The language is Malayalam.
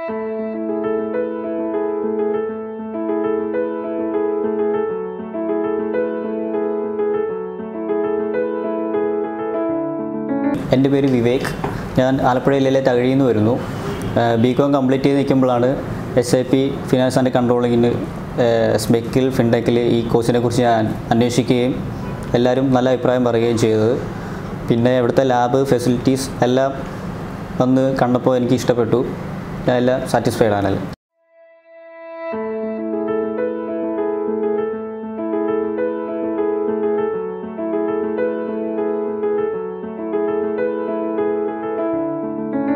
എൻ്റെ പേര് വിവേക് ഞാൻ ആലപ്പുഴ ജില്ലയിലെ തകഴിയിൽ നിന്ന് വരുന്നു ബി കോം കംപ്ലീറ്റ് ചെയ്ത് നിൽക്കുമ്പോഴാണ് S I P finance and കൺട്രോളിങ്ങിന് സ്മെക്കിൽ ഫിൻടെക്കിൽ ഈ കോഴ്സിനെ കുറിച്ച് ഞാൻ അന്വേഷിക്കുകയും എല്ലാവരും നല്ല അഭിപ്രായം പറയുകയും ചെയ്തത് പിന്നെ ഇവിടുത്തെ ലാബ് ഫെസിലിറ്റീസ് എല്ലാം വന്ന് കണ്ടപ്പോൾ എനിക്ക് ഇഷ്ടപ്പെട്ടു ഞാൻ എല്ലാം സാറ്റിസ്ഫൈഡ് ആണല്ലോ